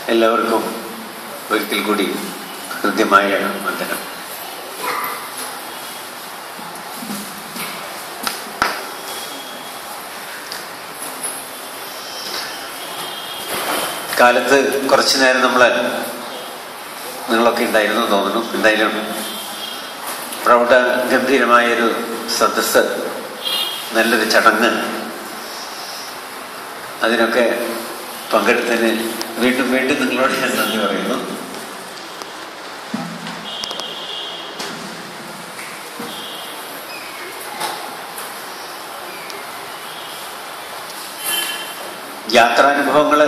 എല്ലാവർക്കും ഒരിക്കൽ കൂടി ഹൃദ്യമായ വന്ദനം കാലത്ത് കുറച്ചു നേരം നമ്മൾ നിങ്ങളൊക്കെ ഉണ്ടായിരുന്നു എന്ന് തോന്നുന്നു എന്തായാലും പ്രൗഢ ഗംഭീരമായൊരു സദസ്സ് നല്ലൊരു ചടങ്ങ് അതിനൊക്കെ പങ്കെടുത്തതിന് വീണ്ടും വീണ്ടും നിങ്ങളോട് ഞാൻ നന്ദി പറയുന്നു യാത്രാനുഭവങ്ങൾ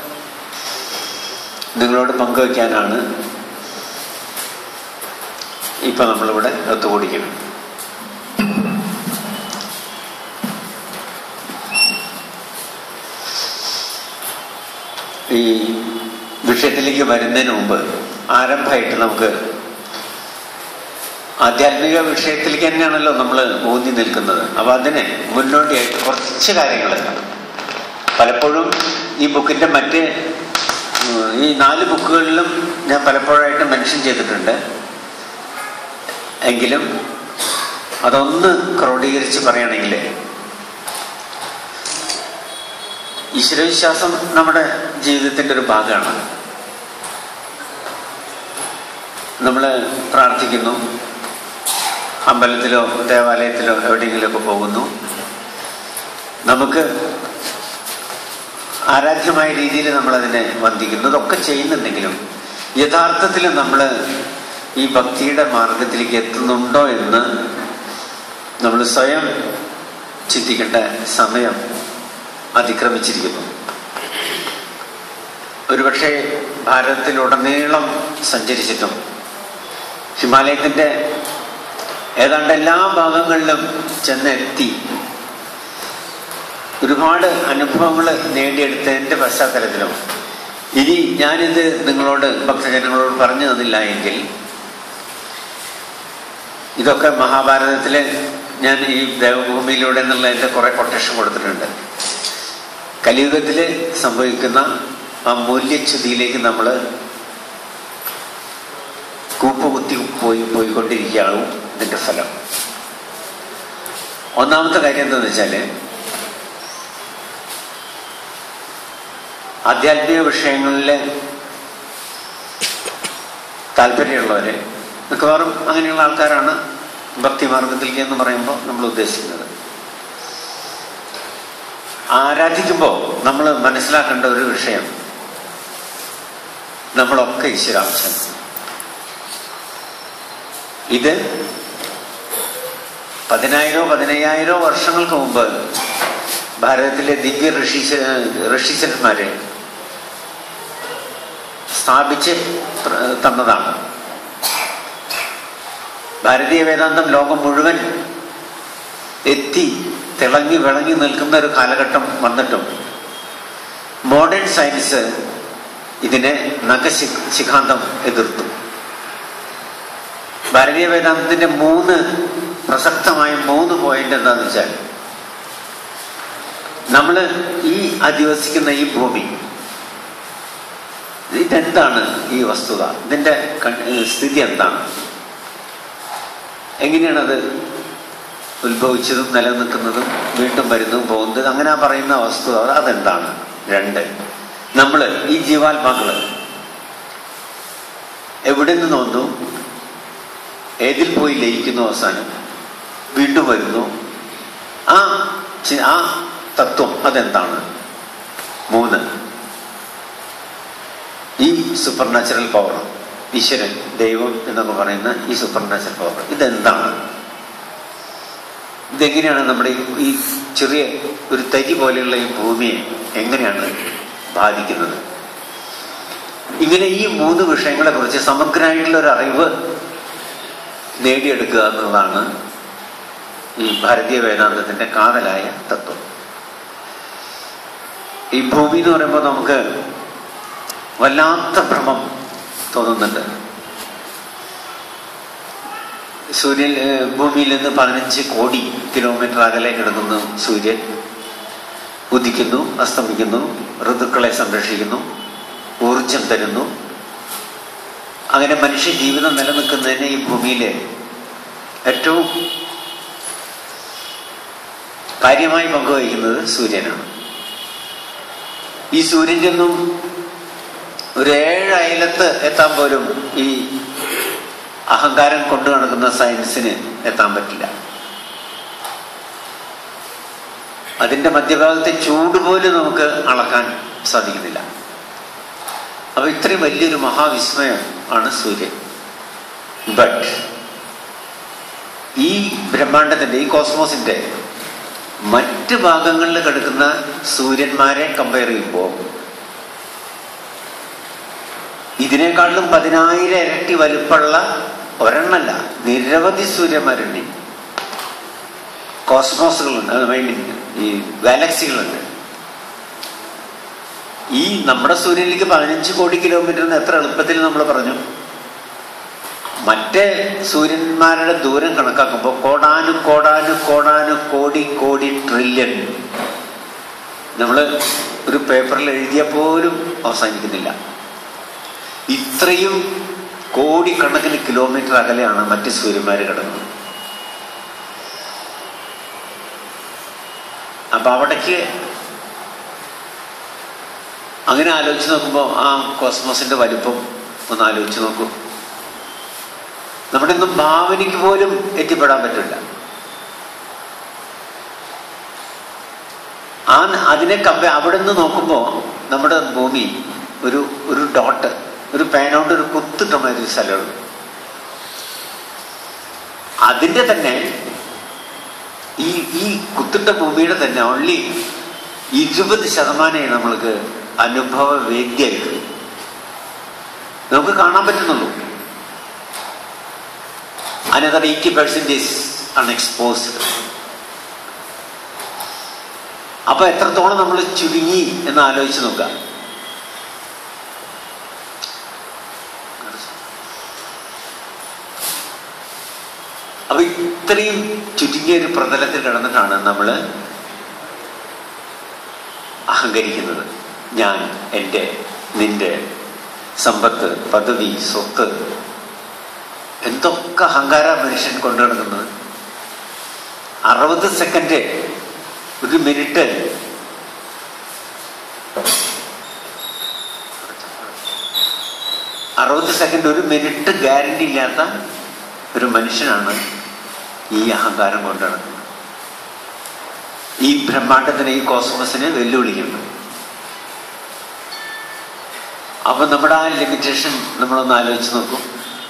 നിങ്ങളോട് പങ്കുവയ്ക്കാനാണ് ഇപ്പൊ നമ്മളിവിടെ ഒത്തുകൂടിക്കുന്നത് ഈ വിഷയത്തിലേക്ക് വരുന്നതിന് മുമ്പ് ആരംഭമായിട്ട് നമുക്ക് ആധ്യാത്മിക വിഷയത്തിലേക്ക് തന്നെയാണല്ലോ നമ്മൾ ഊന്നി നിൽക്കുന്നത് അപ്പൊ അതിന് മുന്നോടിയായിട്ട് കുറച്ച് കാര്യങ്ങൾ പലപ്പോഴും ഈ ബുക്കിന്റെ മറ്റ് ഉം, ഈ നാല് ബുക്കുകളിലും ഞാൻ പലപ്പോഴായിട്ട് മെൻഷൻ ചെയ്തിട്ടുണ്ട് എങ്കിലും അതൊന്ന് ക്രോഡീകരിച്ച് പറയുകയാണെങ്കിൽ ഈശ്വരവിശ്വാസം നമ്മുടെ ജീവിതത്തിന്റെ ഒരു ഭാഗമാണ് നമ്മൾ പ്രാർത്ഥിക്കുന്നു അമ്പലത്തിലോ ദേവാലയത്തിലോ എവിടെയെങ്കിലുമൊക്കെ പോകുന്നു നമുക്ക് ആരാധ്യമായ രീതിയിൽ നമ്മളതിനെ വന്ദിക്കുന്നു ഇതൊക്കെ ചെയ്യുന്നുണ്ടെങ്കിലും യഥാർത്ഥത്തിൽ നമ്മൾ ഈ ഭക്തിയുടെ മാർഗത്തിലേക്ക് എത്തുന്നുണ്ടോ എന്ന് നമ്മൾ സ്വയം ചിന്തിക്കേണ്ട സമയം അതിക്രമിച്ചിരിക്കുന്നു ഒരുപക്ഷെ ഭാരതത്തിലുടനീളം സഞ്ചരിച്ചിട്ടും ഹിമാലയത്തിന്റെ ഏതാണ്ട് എല്ലാ ഭാഗങ്ങളിലും ചെന്നെത്തി ഒരുപാട് അനുഭവങ്ങൾ നേടിയെടുത്തതിന്റെ പശ്ചാത്തലത്തിലും ഇനി ഞാനിത് നിങ്ങളോട് ഭക്തജനങ്ങളോട് പറഞ്ഞു തന്നില്ല എങ്കിൽ ഇതൊക്കെ മഹാഭാരതത്തില് ഞാൻ ഈ ദേവഭൂമിയിലൂടെ എന്നുള്ള എൻ്റെ കുറെ കൊട്ടേഷൻ കൊടുത്തിട്ടുണ്ട് കലിയുഗത്തില് സംഭവിക്കുന്ന ആ മൂല്യച്യുതിയിലേക്ക് നമ്മൾ കൂപ്പുകുത്തി പോയി പോയിക്കൊണ്ടിരിക്കുകയാണ് ഇതിന്റെ ഫലം ഒന്നാമത്തെ കാര്യം എന്താണെന്ന് വെച്ചാല് ആധ്യാത്മിക വിഷയങ്ങളിലെ താല്പര്യമുള്ളവര് മിക്കവാറും അങ്ങനെയുള്ള ആൾക്കാരാണ് ഭക്തിമാർഗത്തിലേക്ക് എന്ന് പറയുമ്പോൾ നമ്മൾ ഉദ്ദേശിക്കുന്നത് ആരാധിക്കുമ്പോൾ നമ്മൾ മനസ്സിലാക്കേണ്ട ഒരു വിഷയം നമ്മളൊക്കെ ഈശ്വരാംശം ഇത് പതിനായിരോ പതിനയ്യായിരോ വർഷങ്ങൾക്ക് മുമ്പ് ഭാരതത്തിലെ ദിവ്യ ഋഷീശ ഋഷീശന്മാരെ സ്ഥാപിച്ച് പ്ര- തന്നതാണ് ഭാരതീയ വേദാന്തം ലോകം മുഴുവൻ എത്തി തിളങ്ങി വിളങ്ങി നിൽക്കുന്ന ഒരു കാലഘട്ടം വന്നിട്ടും മോഡേൺ സയൻസ് ഇതിനെ നഖശി ശിഖാന്തം എതിർത്തു ഭാരതീയ വേദാന്തത്തിന്റെ മൂന്ന് പ്രസക്തമായ മൂന്ന് പോയിന്റ് എന്താണെന്ന് വെച്ചാൽ നമ്മൾ ഈ അധിവസിക്കുന്ന ഈ ഭൂമി ഇതെന്താണ് ഈ വസ്തുത ഇതിന്റെ കൺ- സ്ഥിതി എന്താണ് എങ്ങനെയാണത് ഉത്ഭവിച്ചതും നിലനിൽക്കുന്നതും വീണ്ടും വരുന്നതും പോകുന്നതും അങ്ങനെ ആ പറയുന്ന വസ്തുത അതെന്താണ് രണ്ട് നമ്മൾ ഈ ജീവാത്മാക്കള് എവിടെ നിന്ന് വന്നു ഏതിൽ പോയി ലയിക്കുന്നു അവസാനം വീണ്ടും വരുന്നു ആ ചി- ആ തത്വം അതെന്താണ് മൂന്ന് ഈ സൂപ്പർ നാച്ചുറൽ പവർ ഈശ്വരൻ ദൈവം എന്നൊക്കെ പറയുന്ന ഈ സൂപ്പർ നാച്ചുറൽ പവർ ഇതെന്താണ് ഇതെങ്ങനെയാണ് നമ്മുടെ ഈ- ഈ ചെറിയ ഒരു തരി പോലെയുള്ള ഈ ഭൂമിയെ എങ്ങനെയാണ് ബാധിക്കുന്നത് ഇങ്ങനെ ഈ മൂന്ന് വിഷയങ്ങളെ കുറിച്ച് സമഗ്രമായിട്ടുള്ള ഒരു അറിവ് നേടിയെടുക്കുക എന്നുള്ളതാണ് ഈ ഭാരതീയ വേദാന്തത്തിന്റെ കാതലായ തത്വം ഈ ഭൂമി എന്ന് പറയുമ്പോൾ നമുക്ക് വല്ലാത്ത ഭ്രമം തോന്നുന്നുണ്ട് സൂര്യൻ ഏഹ്, ഭൂമിയിൽ നിന്ന് പതിനഞ്ച് കോടി കിലോമീറ്റർ അകലെ കിടക്കുന്നു സൂര്യൻ ഉദിക്കുന്നു അസ്തമിക്കുന്നു ഋതുക്കളെ സംരക്ഷിക്കുന്നു ഊർജ ഊർജം തരുന്നു അങ്ങനെ മനുഷ്യ ജീവിതം നിലനിൽക്കുന്നതിന് ഈ ഭൂമിയിലെ ഏറ്റവും കാര്യമായി പങ്കുവഹിക്കുന്നത് സൂര്യനാണ് ഈ സൂര്യൻ്റെ ഒന്നും ഒരു ഏഴ് അയലത്ത് എത്താൻ പോലും ഈ അഹങ്കാരം കൊണ്ടു നടക്കുന്ന സയൻസിന് എത്താൻ പറ്റില്ല അതിന്റെ മധ്യഭാഗത്തെ ചൂട് പോലും നമുക്ക് അളക്കാൻ സാധിക്കുന്നില്ല അപ്പൊ ഇത്രയും വലിയൊരു മഹാവിസ്മയം ആണ് സൂര്യൻ ബട്ട് ഈ ബ്രഹ്മാണ്ടത്തിന്റെ ഈ കോസ്മോസിന്റെ മറ്റ് ഭാഗങ്ങളിൽ കിടക്കുന്ന സൂര്യന്മാരെ കമ്പയർ ചെയ്യുമ്പോൾ ഇതിനേക്കാളും പതിനായിരം ഇരട്ടി വലുപ്പമുള്ള ഒരെണ്ണല്ല നിരവധി സൂര്യന്മാരുണ്ട് കോസ്മോസുകളുണ്ട് ഐ മീൻ ഈ ഗാലക്സികളുണ്ട് ഈ നമ്മുടെ സൂര്യനിലേക്ക് പതിനഞ്ച് കോടി കിലോമീറ്റർ എന്ന് എത്ര എളുപ്പത്തിൽ നമ്മൾ പറഞ്ഞു മറ്റേ സൂര്യന്മാരുടെ ദൂരം കണക്കാക്കുമ്പോൾ കോടാനു കോടാനു കോടാനു കോടി കോടി ട്രില്യൺ നമ്മൾ ഒരു പേപ്പറിൽ എഴുതിയ പോലും അവസാനിക്കുന്നില്ല ഇത്രയും കോടിക്കണക്കിന് കിലോമീറ്റർ അകലെയാണ് മറ്റ് സൂര്യന്മാർ കിടക്കുന്നത് അപ്പൊ അവിടേക്ക് അങ്ങനെ ആലോചിച്ച് നോക്കുമ്പോൾ ആ കോസ്മോസിന്റെ വലിപ്പം ഒന്ന് ആലോചിച്ച് നോക്കൂ നമ്മുടെ ഒന്നും ഭാവനയ്ക്ക് പോലും എത്തിപ്പെടാൻ പറ്റില്ല ആ അതിനെ കമ്പ അവിടെ നിന്ന് നോക്കുമ്പോൾ നമ്മുടെ ഭൂമി ഒരു ഒരു ഡോട്ട് ഒരു പേനോണ്ട് ഒരു കുത്തിട്ട മാതിരി സ്ഥലമുള്ളൂ അതിന്റെ തന്നെ ഈ ഈ കുത്തിട്ട ഭൂമിയുടെ തന്നെ ഓൺലി ഇരുപത് ശതമാനമേ നമ്മൾക്ക് അനുഭവ വേദ്യമായിട്ട് നമുക്ക് കാണാൻ പറ്റുന്നുള്ളൂ അനദർ എയ്റ്റി പെർസെൻറ്റേജ് അൺഎക്സ്പോസ്ഡ് അപ്പൊ എത്രത്തോളം നമ്മൾ ചുരുങ്ങി എന്ന് ആലോചിച്ച് നോക്കാം അപ്പൊ ഇത്രയും ചുരുങ്ങിയ ഒരു പ്രതലത്തിൽ കിടന്നിട്ടാണ് നമ്മൾ അഹങ്കരിക്കുന്നത് ഞാൻ എൻ്റെ നിന്റെ സമ്പത്ത് പദവി സ്വത്ത് എന്തൊക്കെ അഹങ്കാര മനുഷ്യൻ കൊണ്ടു നടക്കുന്നത് അറുപത് സെക്കൻഡ് ഒരു മിനിറ്റ് അറുപത് സെക്കൻഡ് ഒരു മിനിറ്റ് ഗ്യാരണ്ടി ഇല്ലാത്ത ഒരു മനുഷ്യനാണ് ഈ അഹങ്കാരം കൊണ്ട് നടക്കുന്നത് ഈ ബ്രഹ്മാണ്ടത്തിനെ ഈ കോസ്മസിനെ വെല്ലുവിളിക്കുന്നത് അപ്പൊ നമ്മുടെ ആ ലിമിറ്റേഷൻ നമ്മളൊന്ന് ആലോചിച്ച് നോക്കും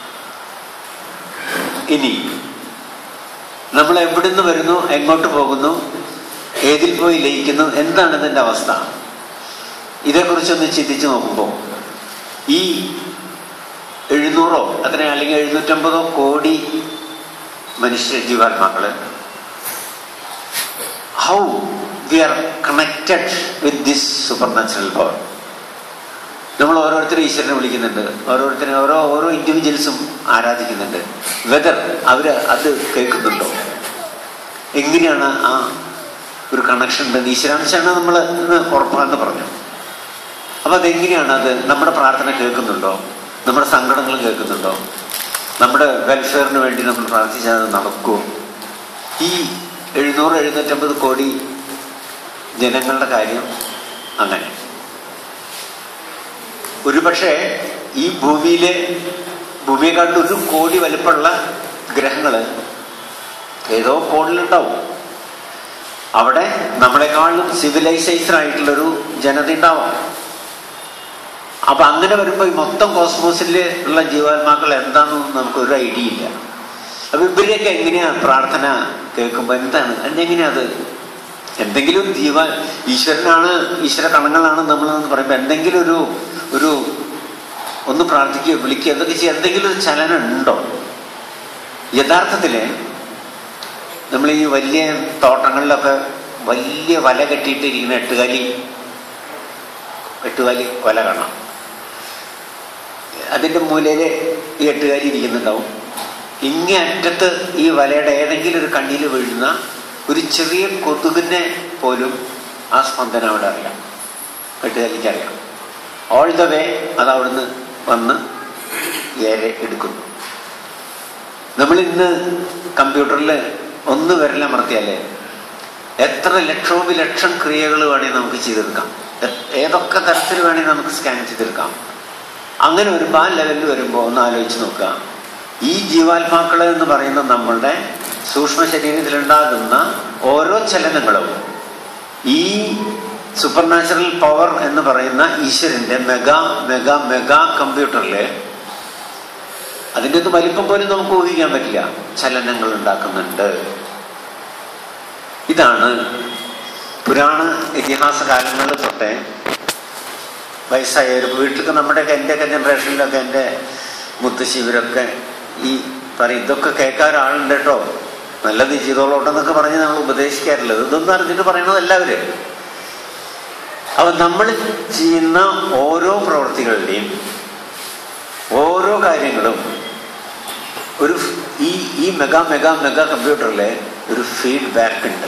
ഇനി നമ്മൾ എവിടുന്ന് വരുന്നു എങ്ങോട്ട് പോകുന്നു ഏതിൽ പോയി ലയിക്കുന്നു എന്താണ് ഇതിന്റെ അവസ്ഥ ഇതേക്കുറിച്ചൊന്ന് ചിന്തിച്ചു നോക്കുമ്പോൾ ഈ എഴുന്നൂറോ അത്ര അല്ലെങ്കിൽ എഴുന്നൂറ്റമ്പതോ കോടി മനുഷ്യ ജീവാത്മാക്കള് how we are connected with this supernatural power നമ്മൾ ഓരോരുത്തരും ഈശ്വരനെ വിളിക്കുന്നുണ്ട് ഓരോരുത്തരും ഓരോ ഓരോ ഇൻഡിവിജ്വൽസും ആരാധിക്കുന്നുണ്ട് വെദർ അവര് അത് കേൾക്കുന്നുണ്ടോ എങ്ങനെയാണ് ആ ഒരു കണക്ഷൻ ഉണ്ടെന്ന് ഈശ്വരാംശമാണ് നമ്മൾ ഉറപ്പാന്ന് പറഞ്ഞു അപ്പൊ അതെങ്ങനെയാണ് അത് നമ്മുടെ പ്രാർത്ഥന കേൾക്കുന്നുണ്ടോ നമ്മുടെ സങ്കടങ്ങൾ കേൾക്കുന്നുണ്ടോ നമ്മുടെ വെൽഫെയറിന് വേണ്ടി നമ്മൾ പ്രാർത്ഥിച്ചാൽ അത് നടക്കുമോ ഈ എഴുന്നൂറ് എഴുന്നൂറ്റമ്പത് കോടി ജനങ്ങളുടെ കാര്യം അങ്ങനെ ഒരുപക്ഷെ ഈ ഭൂമിയിലെ ഭൂമിയെക്കാട്ടിൽ ഒരു കോടി വലിപ്പമുള്ള ഗ്രഹങ്ങള് ഏതോ കോണിലുണ്ടാവും അവിടെ നമ്മളെക്കാളും സിവിലൈസേഷൻ ആയിട്ടുള്ളൊരു ജനത ഉണ്ടാവാം അപ്പൊ അങ്ങനെ വരുമ്പോൾ ഈ മൊത്തം കോസ്മോസിൽ ഉള്ള ജീവാത്മാക്കൾ എന്താണെന്ന് നമുക്ക് ഒരു ഐഡിയ ഇല്ല അപ്പൊ ഇവരെയൊക്കെ എങ്ങനെയാ പ്രാർത്ഥന കേൾക്കുമ്പോൾ എന്താണ് എങ്ങനെയാ അത് എന്തെങ്കിലും ജീവ ഈശ്വരനാണ് ഈശ്വര കണങ്ങളാണ് നമ്മൾ എന്ന് പറയുമ്പോൾ എന്തെങ്കിലും ഒരു ഒരു ഒന്ന് പ്രാർത്ഥിക്കുകയോ വിളിക്കുകയോ എന്തൊക്കെ ചെയ്യുക എന്തെങ്കിലും ഒരു ചലനം ഉണ്ടോ യഥാർത്ഥത്തില് നമ്മൾ ഈ വലിയ തോട്ടങ്ങളിലൊക്കെ വലിയ വല കെട്ടിയിട്ടിരിക്കുന്ന എട്ടുകാലി എട്ടുകാലി വല കാണാം അതിന്റെ മൂലയില് ഈ എട്ടുകാലി ഇരിക്കുന്നുണ്ടാവും ഇങ്ങേ അറ്റത്ത് ഈ വലയുടെ ഏതെങ്കിലും ഒരു കണ്ണിൽ വീഴുന്ന ഒരു ചെറിയ കൊതുകിനെ പോലും ആ സ്പന്ദനം അവിടെ അറിയാം എട്ടുകാലിക്ക് അറിയാം ഓൾ ദ വേ അത് അവിടുന്ന് വന്ന് ഏറെ എടുക്കുന്നു നമ്മൾ ഇന്ന് കമ്പ്യൂട്ടറിൽ ഒന്ന് വിരലമർത്തിയാലേ എത്ര ലക്ഷോപലക്ഷം ക്രിയകൾ വേണമെങ്കിൽ നമുക്ക് ചെയ്തെടുക്കാം എ- ഏതൊക്കെ തരത്തിൽ വേണമെങ്കിൽ നമുക്ക് സ്കാൻ ചെയ്തെടുക്കാം അങ്ങനെ വരുമ്പോൾ ആ ലെവലിൽ വരുമ്പോൾ ഒന്ന് ആലോചിച്ച് നോക്കുക ഈ ജീവാത്മാക്കൾ എന്ന് പറയുന്ന നമ്മളുടെ സൂക്ഷ്മ ശരീരത്തിലുണ്ടാകുന്ന ഓരോ ചലനങ്ങളും ഈ സൂപ്പർ നാച്ചുറൽ പവർ എന്ന് പറയുന്ന ഈശ്വരന്റെ മെഗാ മെഗാ മെഗാ കമ്പ്യൂട്ടറില് അതിൻ്റെ ഒന്നും വലിപ്പം പോലും നമുക്ക് ഊഹിക്കാൻ പറ്റില്ല ചലനങ്ങൾ ഉണ്ടാക്കുന്നുണ്ട് ഇതാണ് പുരാണ ഇതിഹാസ കാലങ്ങളിൽ തൊട്ടേ വയസ്സായവർ വീട്ടിലൊക്കെ നമ്മുടെയൊക്കെ എൻ്റെയൊക്കെ ജനറേഷനിലൊക്കെ എൻ്റെ മുത്തശ്ശി ഇവരൊക്കെ ഈ പറയും ഇതൊക്കെ കേൾക്കാൻ ഒരാളുണ്ട് കേട്ടോ നല്ലത് ചെയ്തോളോട്ടെന്നൊക്കെ പറഞ്ഞ് നമ്മൾ ഉപദേശിക്കാറുള്ളത് ഇതൊന്നും അറിഞ്ഞിട്ട് പറയണത് എല്ലാവരും അപ്പൊ നമ്മൾ ചെയ്യുന്ന ഓരോ പ്രവൃത്തികളുടെയും ഓരോ കാര്യങ്ങളും ഒരു ഫ്- ഈ ഈ മെഗാ മെഗാ മെഗാ കമ്പ്യൂട്ടറിലെ ഒരു ഫീഡ്ബാക്ക് ഉണ്ട്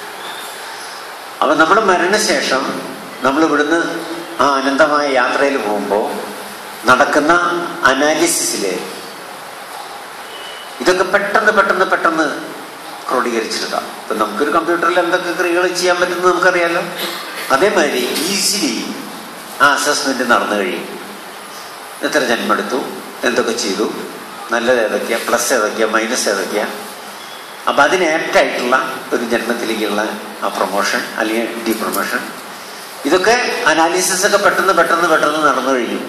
അപ്പൊ നമ്മുടെ മരണശേഷം നമ്മൾ ഇവിടുന്ന് ആ അനന്തമായ യാത്രയിൽ പോകുമ്പോൾ നടക്കുന്ന അനാലിസിസില് ഇതൊക്കെ പെട്ടെന്ന് പെട്ടെന്ന് പെട്ടെന്ന് ക്രോഡീകരിച്ചെടുക്കാം ഇപ്പൊ നമുക്കൊരു കമ്പ്യൂട്ടറിൽ എന്തൊക്കെ ക്രിയകൾ ചെയ്യാൻ പറ്റുന്നത് നമുക്കറിയാലോ അതേമാതിരി ഈസിലി ആ അസസ്മെന്റ് നടന്നു കഴിയും എത്ര ജന്മെടുത്തു എന്തൊക്കെ ചെയ്തു നല്ലത് ഏതൊക്കെയാ പ്ലസ് ഏതൊക്കെയാ മൈനസ് ഏതൊക്കെയാ അപ്പം അതിന് ആപ്റ്റായിട്ടുള്ള ഒരു ജന്മത്തിലേക്കുള്ള ആ പ്രൊമോഷൻ അല്ലെങ്കിൽ ഡി പ്രൊമോഷൻ ഇതൊക്കെ അനാലിസിസ് ഒക്കെ പെട്ടെന്ന് പെട്ടെന്ന് പെട്ടെന്ന് നടന്നു കഴിഞ്ഞു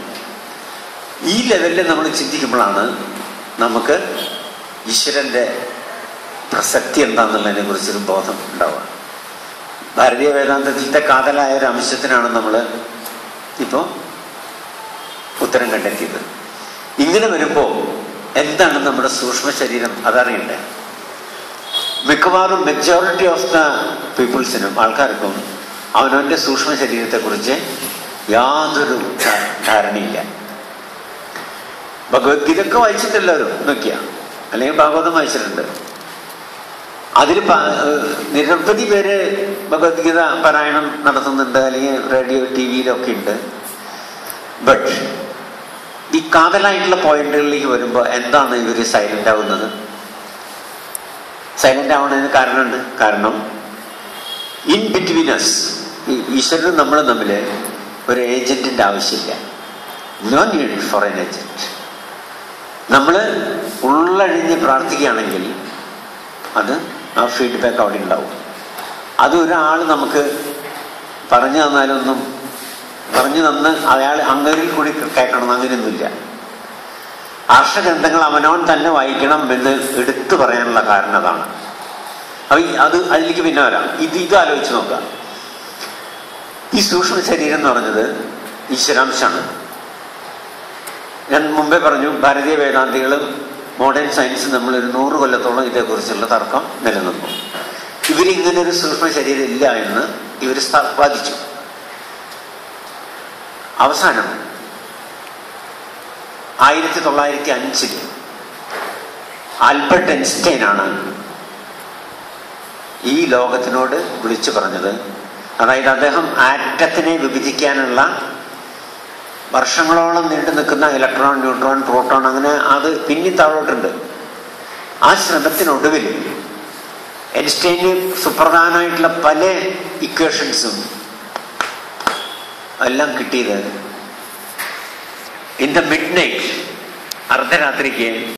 ഈ ലെവലിൽ നമ്മൾ ചിന്തിക്കുമ്പോഴാണ് നമുക്ക് ഈശ്വരന്റെ പ്രസക്തി എന്താണെന്നുള്ളതിനെ കുറിച്ചൊരു ബോധം ഉണ്ടാവുക ഭാരതീയ വേദാന്തത്തിലത്തെ കാതലായ ഒരു അംശത്തിനാണ് നമ്മൾ ഇപ്പോൾ ഉത്തരം കണ്ടെത്തിയത് ഇങ്ങനെ വരുമ്പോൾ എന്താണ് നമ്മുടെ സൂക്ഷ്മ ശരീരം അതറിയണ്ടേ മിക്കവാറും മെജോറിറ്റി ഓഫ് ദ പീപ്പിൾസിനും ആൾക്കാർക്കും അവനവന്റെ സൂക്ഷ്മ ശരീരത്തെക്കുറിച്ച് യാതൊരു ധാ- ധാരണയില്ല ഭഗവത്ഗീത ഒക്കെ വായിച്ചിട്ടില്ലാവരും നോക്കിയ അല്ലെങ്കിൽ ഭാഗവതം വായിച്ചിട്ടുണ്ട് അതിൽ നിരവധി പേര് ഭഗവത്ഗീത പാരായണം നടത്തുന്നുണ്ട് അല്ലെങ്കിൽ റേഡിയോ ടി വിയിലൊക്കെ ഉണ്ട് ബട്ട് ഈ കാതലായിട്ടുള്ള പോയിന്റുകളിലേക്ക് വരുമ്പോൾ എന്താണ് ഇവർ സൈലന്റ് ആവുന്നത് സൈലന്റ് ആവുന്നതിന് കാരണമുണ്ട് കാരണം ഇൻ ബിറ്റ്വീൻ അസ് ഈശ്വരനും നമ്മൾ തമ്മിൽ ഒരു ഏജന്റിന്റെ ആവശ്യമില്ല no need for an agent നമ്മൾ ഉള്ളഴിഞ്ഞ് പ്രാർത്ഥിക്കുകയാണെങ്കിൽ അത് ആ ഫീഡ്ബാക്ക് അവിടെ ഉണ്ടാവും അത് ഒരാൾ നമുക്ക് പറഞ്ഞു തന്നാലൊന്നും പറഞ്ഞു തന്ന് അയാൾ അങ്ങരിൽ കൂടി കേൾക്കണം അങ്ങനെയൊന്നുമില്ല ആർഷഗ്രന്ഥങ്ങൾ അവനവൻ തന്നെ വായിക്കണം എന്ന് എടുത്തു പറയാനുള്ള കാരണം അതാണ് അപ്പൊ ഈ- അത് അതിലേക്ക് പിന്നെ വരാം ഇത് ഇത് ആലോചിച്ച് നോക്കാം ഈ സൂക്ഷ്മ ശരീരം എന്ന് പറഞ്ഞത് ഈശ്വരാംശമാണ് ഞാൻ മുമ്പേ പറഞ്ഞു ഭാരതീയ വേദാന്തികളും മോഡേൺ സയൻസും നമ്മൾ ഒരു നൂറ് കൊല്ലത്തോളം ഇതേക്കുറിച്ചുള്ള തർക്കം നിലനിന്നു ഇവരിങ്ങനെ ഒരു സൂക്ഷ്മ ശരീരം ഇല്ല എന്ന് ഇവർ വാദിച്ചു അവസാനം ആയിരത്തി തൊള്ളായിരത്തി അഞ്ചിൽ ആൽബർട്ട് ഐൻസ്റ്റൈൻ ആണ് ഈ ലോകത്തിനോട് വിളിച്ചു പറഞ്ഞത് അതായത് അദ്ദേഹം ആറ്റത്തിനെ വിഭജിക്കാനുള്ള വർഷങ്ങളോളം നീണ്ടു നിൽക്കുന്ന ഇലക്ട്രോൺ ന്യൂട്രോൺ പ്രോട്ടോൺ അങ്ങനെ അത് പിന്നി താഴോട്ടുണ്ട് ആ ശ്രമത്തിനൊടുവിൽ ഐൻസ്റ്റൈന് സുപ്രധാനമായിട്ടുള്ള പല ഇക്വേഷൻസും എല്ലാം കിട്ടിയത് ഇൻ ദ മിഡ് നൈറ്റ് അർദ്ധരാത്രിക്ക്